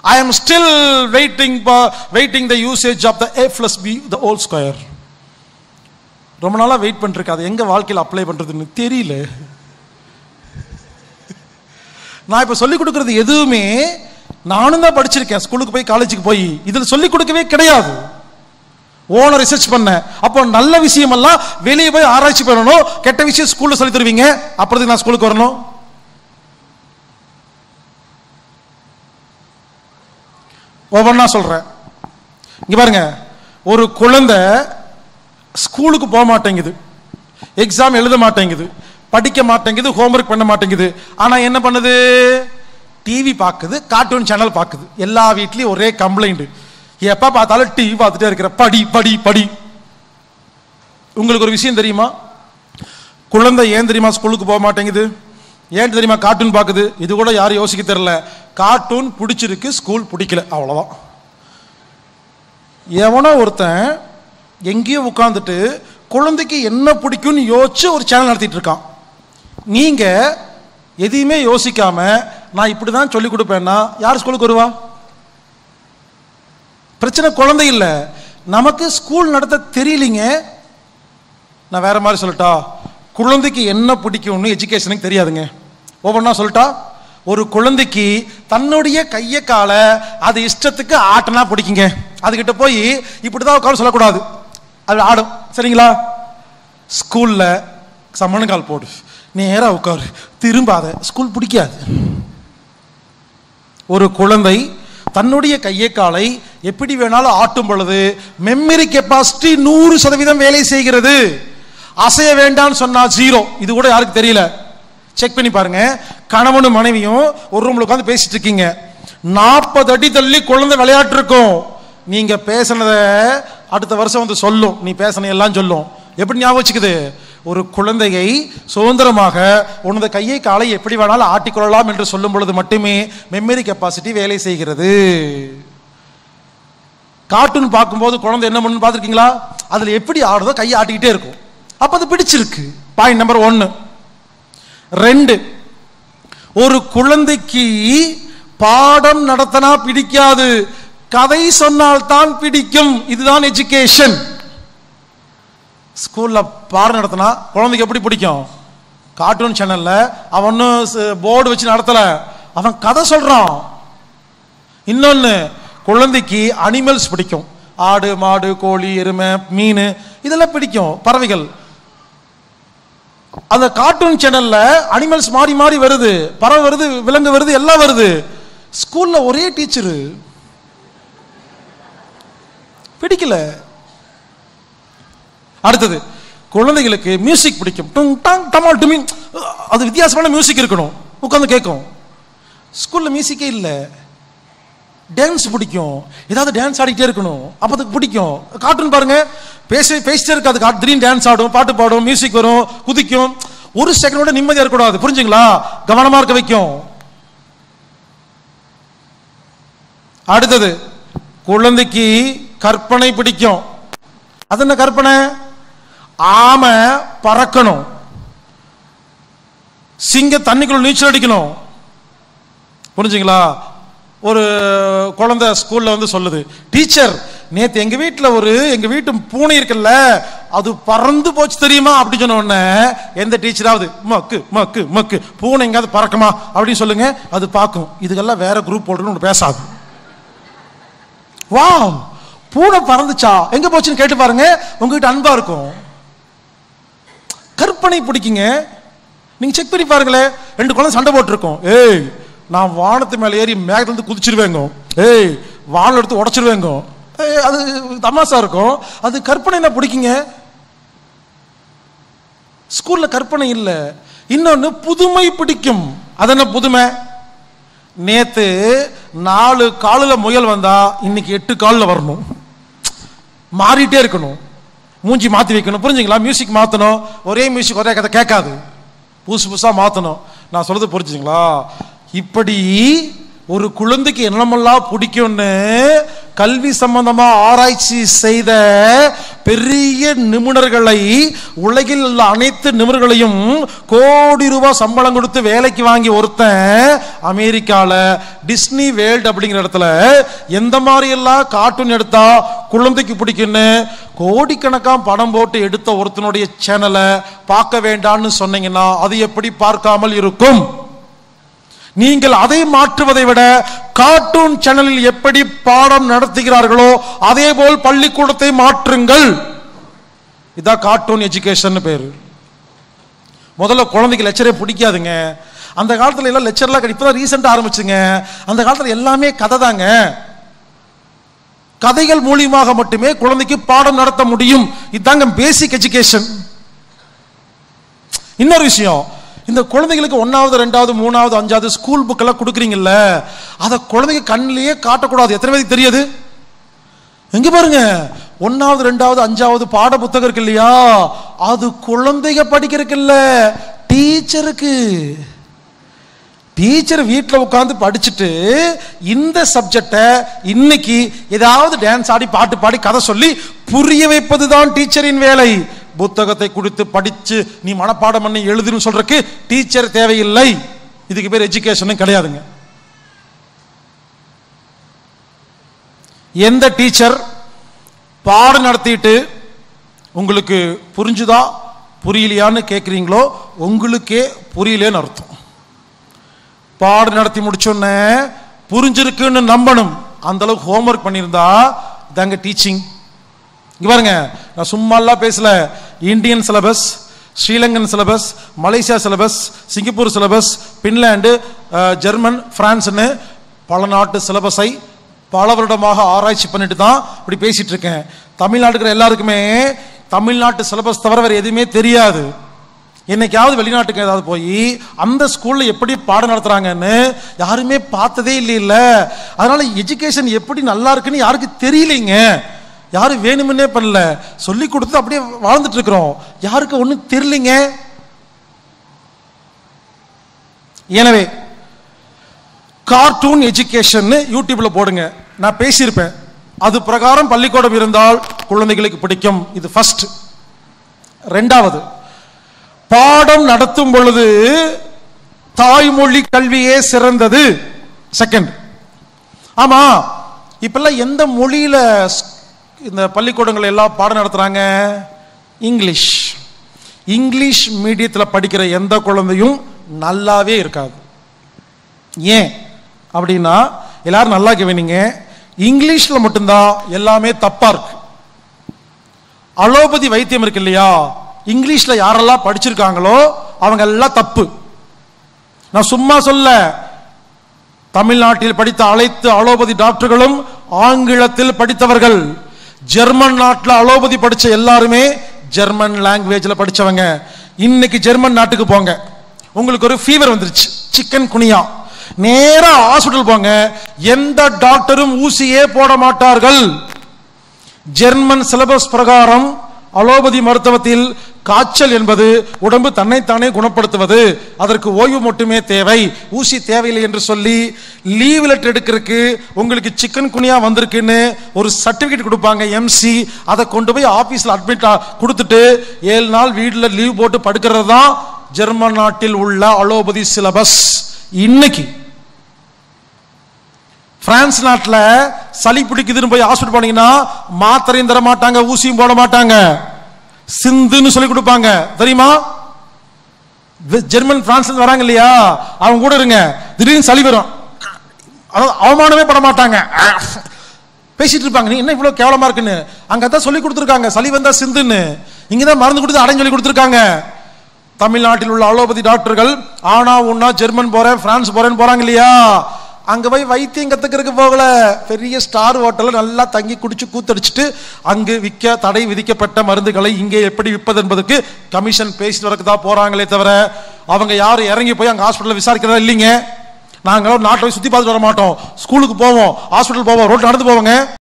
I am still waiting waiting the usage of the A plus B the whole square ரொம்ப நாளாக wait பண்ணிருக்கேன் அது எங்கே வாழ்க்கையில் அப்ளை பண்ணுறதுன்னு தெரியல நான் இப்போ சொல்லிக் கொடுக்கறது எதுவுமே நானும் தான் படிச்சிருக்கேன் ஸ்கூலுக்கு போய் காலேஜுக்கு போய் இதில் சொல்லிக் கொடுக்கவே கிடையாது ஓன ரிசர்ச் பண்ணேன் அப்போ நல்ல விஷயம் எல்லாம் வெளியே போய் ஆராய்ச்சி பண்ணணும் கெட்ட விஷயம் ஸ்கூல்ல சொல்லி தருவீங்க அப்புறத்துக்கு நான் ஸ்கூலுக்கு வரணும் ஒவ்வொன்றா சொல்றேன் இங்க பாருங்க ஒரு குழந்தை ஸ்கூலுக்கு போக மாட்டேங்குது எக்ஸாம் எழுத மாட்டேங்குது படிக்க மாட்டேங்குது ஹோம்ஒர்க் பண்ண மாட்டேங்குது ஆனா என்ன பண்ணுது டிவி பார்க்குது கார்ட்டூன் சேனல் பார்க்குது எல்லா வீட்லயும் ஒரே கம்ப்ளைண்ட் எப்ப பார்த்தாலும் டிவி பார்த்துட்டே இருக்கிற படி படி படி உங்களுக்கு ஒரு விஷயம் தெரியுமா குழந்தை ஏன் தெரியுமா ஸ்கூலுக்கு போக மாட்டேங்குது ஏன் தெரியுமா கார்ட்டூன் பார்க்குது இது கூட யாரும் யோசிக்க தெரியல கார்ட்டூன் பிடிச்சிருக்கு ஸ்கூல் பிடிக்கல அவ்வளவுதான் எவனோ ஒருத்தன் எங்கேயோ உட்காந்துட்டு குழந்தைக்கு என்ன பிடிக்கும்னு யோசிச்சு ஒரு சேனல் நடத்திட்டு இருக்கான் நீங்க எதையுமே யோசிக்காம நான் இப்படி தான் சொல்லி கொடுப்பேன்னா யார் ஸ்கூலுக்கு வருவா பிரச்சனை குழந்தை இல்லை நமக்கு ஸ்கூல் நடத்த தெரியலிங்க நான் வேற மாதிரி சொல்லட்டா குழந்தைக்கு என்ன பிடிக்கும்னு எஜுகேஷனுக்கு தெரியாதுங்க ஒவ்வொன்றா சொல்லட்டா ஒரு குழந்தைக்கு தன்னுடைய கையை காலை அது இஷ்டத்துக்கு ஆட்டினா பிடிக்குங்க அதுகிட்ட போய் இப்படிதான் உட்கார சொல்லக்கூடாது அது ஆடும் சரிங்களா ஸ்கூல்ல சம்மணங்கால் போடு நேரா உட்காரு திரும்பாத ஸ்கூல் பிடிக்காது ஒரு குழந்தை தன்னுடைய கையை காலை எப்படி வேணாலும் ஆட்டும் பொழுது மெமரி கெப்பாசிட்டி நூறு சதவீதம் வேலை செய்கிறது அசைய வேண்டாம்னு சொன்னா ஜீரோ இது கூட யாருக்கு தெரியல செக் பண்ணி பாருங்க கணவனும் மனைவியும் ஒரு ரூம்ல உட்காந்து பேசிட்டு இருக்கீங்க நாற்பது அடி தள்ளி குழந்தை விளையாட்டு இருக்கும் நீங்க பேசினத அடுத்த வருஷம் வந்து சொல்லும் நீ பேசின எல்லாம் சொல்லும் எப்படி ஞாபகம் வச்சுக்குது ஒரு குழந்தையை சுதந்திரமாக உனது கையை காலை எப்படி வேணாலும் ஆட்டிக்கொள்ளலாம் என்று சொல்லும் பொழுது மட்டுமே மெமரி கெப்பாசிட்டி வேலை செய்கிறது கார்ட்டூன் பார்க்கும்போது குழந்தை என்ன பண்ணுன்னு பார்த்துருக்கீங்களா அதில் எப்படி ஆடுதோ கையை ஆட்டிக்கிட்டே இருக்கும் அப்போ அது பிடிச்சிருக்கு பாயிண்ட் நம்பர் ஒன்று ரெண்டு ஒரு குழந்தைக்கு பாடம் நடத்தினா பிடிக்காது கதை சொன்னால் தான் பிடிக்கும் இதுதான் எஜுகேஷன் ஸ்கூல்ல பாடம் நடத்தினா குழந்தைக்கு எப்படி பிடிக்கும் கார்ட்டூன் சேனல்ல அவனும் போர்டு வச்சு நடத்தல அவன் கதை சொல்றான் இன்னொன்னு குழந்தைக்கு அனிமல்ஸ் பிடிக்கும் ஆடு மாடு கோழி எருமை மீன் இதெல்லாம் பிடிக்கும் பறவைகள் அந்த கார்ட்டூன் சேனல்ல அனிமல்ஸ் மாறி மாறி வருது பறவை வருது விலங்கு வருது எல்லாம் வருது ஸ்கூல்ல ஒரே டீச்சரு பிடிக்கல அடுத்தது குழந்தைகளுக்கு மியூசிக் பிடிக்கும் டுங் டாங் டமால் டுமிங் அது வித்தியாசமான மியூசிக் இருக்கணும் உட்காந்து கேட்கும் ஸ்கூல்ல மியூசிக்கே இல்லை டான்ஸ் பிடிக்கும் ஏதாவது டான்ஸ் ஆடிக்கிட்டே இருக்கணும் அப்போ அதுக்கு பிடிக்கும் கார்ட்டூன் பாருங்க பேச பேசிட்டே இருக்காது காட்டு திடீர்னு டான்ஸ் ஆடும் பாட்டு பாடும் மியூசிக் வரும் குதிக்கும் ஒரு செகண்டோட நிம்மதியா இருக்கக்கூடாது புரிஞ்சுங்களா கவனமா இருக்க வைக்கும் அடுத்தது குழந்தைக்கு கற்பனை பிடிக்கும் அது என்ன கற்பனை ஆமை பறக்கணும் சிங்க தண்ணிக்குள்ள நீச்சல் அடிக்கணும் புரிஞ்சுங்களா ஒரு குழந்தை ஸ்கூல்ல வந்து சொல்லுது டீச்சர் நேத்து எங்க வீட்டுல ஒரு எங்க வீட்டு பூனை இருக்குல்ல அது பறந்து போச்சு தெரியுமா அப்படி சொன்ன உடனே எந்த டீச்சராவது மக்கு மக்கு மக்கு பூனை எங்காவது பறக்குமா அப்படின்னு சொல்லுங்க அது பார்க்கும் இதுக்கெல்லாம் வேற குரூப் போட்டுன்னு பேசாது வா பூனை பறந்துச்சா எங்க போச்சுன்னு கேட்டு பாருங்க உங்ககிட்ட அன்பா இருக்கும் கற்பனை பிடிக்குங்க நீங்க செக் பண்ணி பாருங்களேன் ரெண்டு குழந்தை சண்டை போட்டிருக்கோம் ஏய் நான் வானத்து மேலே ஏறி மேகத்துலேருந்து குதிச்சிருவேங்க ஏய் வானம் எடுத்து உடச்சிருவேங்க ஏய், அது தமாசா இருக்கும் அது கற்பனை என்ன பிடிக்குங்க ஸ்கூல்ல கற்பனை இல்லை இன்னொன்னு புதுமை பிடிக்கும் அது என்ன புதுமை நேத்து நாலு காலில் முயல் வந்தா இன்னைக்கு எட்டு காலில் வரணும் மாறிட்டே இருக்கணும் மூஞ்சி மாற்றி வைக்கணும் புரிஞ்சுங்களா மியூசிக் மாற்றணும் ஒரே மியூசிக் ஒரே கதை கேட்காது புதுசு புதுசாக மாற்றணும் நான் சொல்றது புரிஞ்சுங்களா இப்படி ஒரு குழந்தைக்கு என்னமெல்லாம் பிடிக்கும்னு கல்வி சம்பந்தமா ஆராய்ச்சி செய்த பெரிய நிபுணர்களை உலகில் உள்ள அனைத்து நிபுணர்களையும் கோடி ரூபாய் சம்பளம் கொடுத்து வேலைக்கு வாங்கி ஒருத்தன் அமெரிக்கால டிஸ்னி வேர்ல்ட் அப்படிங்கிற இடத்துல எந்த மாதிரி எல்லாம் கார்ட்டூன் எடுத்தா குழந்தைக்கு பிடிக்குன்னு கோடிக்கணக்கான பணம் போட்டு எடுத்த ஒருத்தனுடைய சேனலை பார்க்க வேண்டாம்னு சொன்னீங்கன்னா அது எப்படி பார்க்காமல் இருக்கும் நீங்கள் அதை மாற்றுவதை விட கார்ட்டூன் சேனலில் எப்படி பாடம் நடத்துகிறார்களோ அதே போல் பள்ளிக்கூடத்தை மாற்றுங்கள் இதான் கார்ட்டூன் எஜுகேஷன் பேரு முதல்ல குழந்தைக்கு லெக்சரே பிடிக்காதுங்க அந்த காலத்துல எல்லாம் லெக்சர்லாம் கிடையாது இப்பதான் ரீசெண்டாக ஆரம்பிச்சுங்க அந்த காலத்துல எல்லாமே கதை தாங்க கதைகள் மூலியமாக மட்டுமே குழந்தைக்கு பாடம் நடத்த முடியும் இதுதாங்க பேசிக் எஜுகேஷன் இன்னொரு விஷயம் இந்த குழந்தைகளுக்கு ஒன்னாவது ரெண்டாவது மூணாவது அஞ்சாவது ஸ்கூல் புக் எல்லாம் கொடுக்குறீங்கல்ல அதை குழந்தைங்க கண்ணிலேயே காட்டக்கூடாது எத்தனை பேருக்கு தெரியாது எங்க பாருங்க ஒன்னாவது ரெண்டாவது அஞ்சாவது பாட புத்தகம் இருக்கு இல்லையா அது குழந்தைங்க படிக்கிறதுக்கு இல்ல டீச்சருக்கு டீச்சர் வீட்டில் உட்காந்து படிச்சுட்டு இந்த சப்ஜெக்டை இன்னைக்கு ஏதாவது டான்ஸ் ஆடி பாட்டு பாடி கதை சொல்லி புரிய வைப்பது தான் டீச்சரின் வேலை புத்தகத்தை கொடுத்து படிச்சு நீ மனப்பாடம் பண்ணி எழுதுன்னு சொல்றதுக்கு டீச்சர் தேவையில்லை இதுக்கு பேர் எஜுகேஷனும் கிடையாதுங்க எந்த டீச்சர் பாடம் நடத்திட்டு உங்களுக்கு புரிஞ்சுதா புரியலையான்னு கேட்குறீங்களோ உங்களுக்கே புரியலேன்னு அர்த்தம் பாடம் நடத்தி முடிச்சோன்னே புரிஞ்சிருக்குன்னு நம்பணும் அந்த அளவுக்கு ஹோம்ஒர்க் பண்ணியிருந்தா தாங்க டீச்சிங் இங்க பாருங்க நான் சும்மாலாம் பேசல Indian syllabus Sri Lankan syllabus Malaysia syllabus Singapore syllabus Finland ah, German பிரான்ஸ்னு பல நாட்டு சிலபஸை பல வருடமாக ஆராய்ச்சி பண்ணிட்டு தான் இப்படி பேசிட்டு இருக்கேன் தமிழ்நாட்டுக்கு இருக்கிற எல்லாருக்குமே தமிழ்நாட்டு சிலபஸ் தவிர வேற எதுவுமே தெரியாது என்னைக்காவது வெளிநாட்டுக்கு ஏதாவது போய் அந்த ஸ்கூல்ல எப்படி பாடம் நடத்துறாங்கன்னு யாருமே பார்த்ததே இல்லை இல்ல அதனால எஜுகேஷன் எப்படி நல்லா இருக்குன்னு யாருக்கு தெரியலைங்க யாரும் வேணுமுன்னே பண்ணல சொல்லி கொடுத்து அப்படியே வாழ்ந்துட்டு இருக்கிறோம் யாருக்கு ஒன்றும் தெரியலைங்க எனவே கார்ட்டூன் எஜுகேஷன் யூடியூப்ல போடுங்க நான் பேசியிருப்பேன் அது பிரகாரம் பள்ளிக்கூடம் இருந்தால் குழந்தைகளுக்கு பிடிக்கும் இது ஃபர்ஸ்ட் ரெண்டாவது பாடம் நடத்தும் பொழுது தாய்மொழி கல்வியே சிறந்தது செகண்ட் ஆமா இப்பெல்லாம் எந்த மொழியில ஸ்- இந்த பள்ளிக்கூடங்கள் எல்லாம் பாடம் நடத்துறாங்க இங்கிலீஷ் இங்கிலீஷ் மீடியத்தில் படிக்கிற எந்த குழந்தையும் நல்லாவே இருக்காது ஏன் அப்படின்னா எல்லாரும் நல்லா கவனிங்க இங்கிலீஷ்ல மட்டும்தான் எல்லாமே தப்பா இருக்கு அலோபதி வைத்தியம் இருக்கு இல்லையா இங்கிலீஷ்ல யாரெல்லாம் படிச்சிருக்காங்களோ அவங்க எல்லாம் தப்பு நான் சும்மா சொல்ல தமிழ்நாட்டில் படித்த அனைத்து அலோபதி டாக்டர்களும் ஆங்கிலத்தில் படித்தவர்கள் ஜெர்மன் நாட்டில் அலோபதி படிச்ச எல்லாருமே ஜெர்மன் லாங்குவேஜ்ல படிச்சவங்க இன்னைக்கு ஜெர்மன் நாட்டுக்கு போங்க உங்களுக்கு ஒரு ஃபீவர் வந்துருச்சு சிக்கன் குனியா நேரா ஹாஸ்பிட்டல் போங்க எந்த டாக்டரும் ஊசியே போட மாட்டார்கள் ஜெர்மன் சிலபஸ் பிரகாரம் அலோபதி மருத்துவத்தில் காய்ச்சல் என்பது உடம்பு தன்னைத்தானே குணப்படுத்துவது அதற்கு ஓய்வு மட்டுமே தேவை ஊசி தேவையில்லை என்று சொல்லி லீவ் லெட்டர் எடுக்கிறதுக்கு உங்களுக்கு சிக்கன் குனியா வந்திருக்குன்னு ஒரு சர்டிபிகேட் கொடுப்பாங்க எம்சி அதை கொண்டு போய் ஆபீஸ்ல அட்மிட் கொடுத்துட்டு ஏழு நாள் வீட்டில் லீவ் போட்டு படுக்கிறது தான் ஜெர்மன் நாட்டில் உள்ள அலோபதி சிலபஸ் இன்னைக்கு பிரான்ஸ் நாட்டில் சளி பிடிக்குதுன்னு போய் ஹாஸ்பிட்டல் போனீங்கன்னா மாத்திரையும் தர மாட்டாங்க ஊசியும் போட மாட்டாங்க சிந்துன்னு சொல்லி கொடுப்பாங்க தெரியுமா வெ- ஜெர்மன் பிரான்ஸ்ல இருந்து வராங்க இல்லையா அவங்க கூட இருங்க திடீர்னு சளி வரும் அதாவது அவமானமே பட மாட்டாங்க பேசிட்டு இருப்பாங்க நீ என்ன இவ்வளவு கேவலமா இருக்குன்னு அங்க தான் சொல்லி கொடுத்துருக்காங்க சளி வந்தா சிந்துன்னு இங்க தான் மருந்து கொடுத்து அடைஞ்சு சொல்லி கொடுத்துருக்காங்க தமிழ்நாட்டில் உள்ள அலோபதி டாக்டர்கள் ஆனா உன்னா ஜெர்மன் போறேன் பிரான்ஸ் போறேன்னு போறாங்க இல்லையா அங்க போய் வைத்தியம் கத்துக்கிறதுக்கு போகல பெரிய ஸ்டார் ஹோட்டல்ல நல்லா தங்கி குடிச்சு கூத்தடிச்சிட்டு அங்கு விற்க தடை விதிக்கப்பட்ட மருந்துகளை இங்கே எப்படி விற்பது என்பதற்கு கமிஷன் பேசிட்டு வரக்கு தான் போறாங்களே தவிர அவங்க யாரும் இறங்கி போய் அங்க ஹாஸ்பிட்டல் விசாரிக்கிறதா இல்லைங்க நாங்களும் நாட்டை போய் சுத்தி பார்த்துட்டு வர மாட்டோம் ஸ்கூலுக்கு போவோம் ஹாஸ்பிட்டல் போவோம் ரோட்ல நடந்து போவோங்க